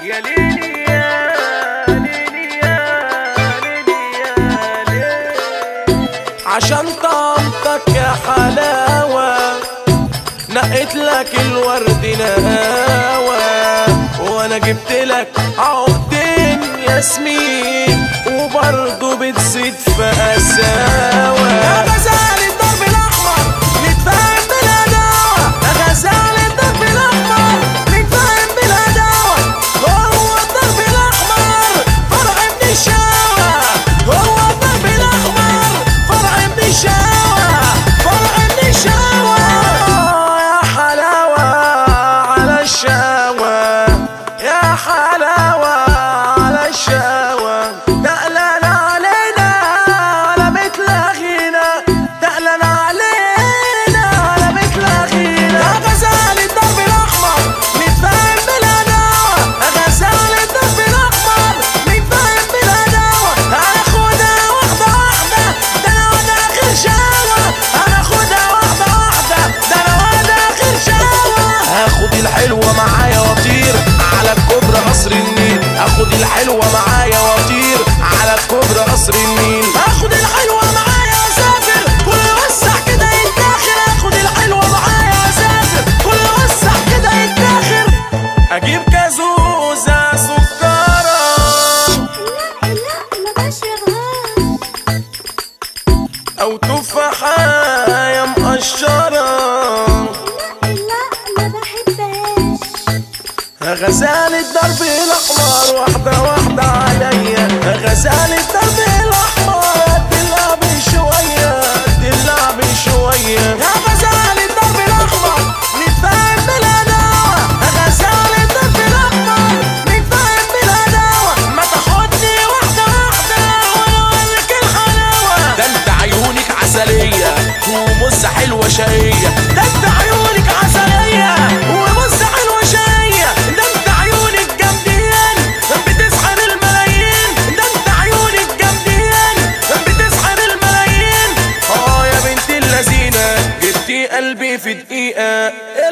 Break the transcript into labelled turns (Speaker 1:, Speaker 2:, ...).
Speaker 1: يا ليلي يا ليلي يا ليلي يا ليلي عشان طعمتك يا حلاوة نقيت لك الورد نهاوة وانا جبت لك عقدين ياسمين وبرضه بتزيد في قساوة يا غزال الدرب الاحمر نتفاهم بالهداوة يا غزال الدرب الاحمر نتفاهم بالهداوة هو الدرب الاحمر فرع من الشاوة هو الدرب الاحمر فرع من الشاوة فرع من الشاوة يا حلاوة على الشاوة يا حلاوة على الشاوة تقلل علينا على مثل غينا تقلل علينا على مثل غينا يا غزال الدرب الأحمر نتفاهم بالهداوة يا غزال الدرب الأحمر نتفاهم بالهداوة هناخدها واحدة واحدة ده أنا وأنا آخر شاوة هناخدها واحدة واحدة ده أنا وأنا آخر شاوة هاخد الحلوة معايا واطير على الكوبري قصر النيل اخد الحلوة معايا واطير على الكوبري قصر النيل اخد الحلوة معايا واسافر كل وسع كده يتاخر اخد الحلوة معايا واسافر كل وسع كده يتاخر اجيب كازوزة سكرة
Speaker 2: لا لا ما بشربهاش
Speaker 1: او تفاحة مقشرة
Speaker 2: لا ما بحبهاش
Speaker 1: غزال الدرب الاحمر واحده واحده عليا غزال الدرب الاحمر تلعب شويه تلعب شويه يا غزال الدرب الاحمر نتفاهم بالهداوه غزال الدرب الاحمر نتفاهم بالهداوه ما تاخدني واحده واحده واوريك الحلاوه ده انت عيونك عسليه ومزه حلوه شقيه ده انت عيونك عسليه ومزه حلوه شقيه ده انت عيونك جامدين بتسحر الملايين ده انت عيونك جامدين بتسحر الملايين اه يا بنت اللذينه جبتي قلبي في دقيقه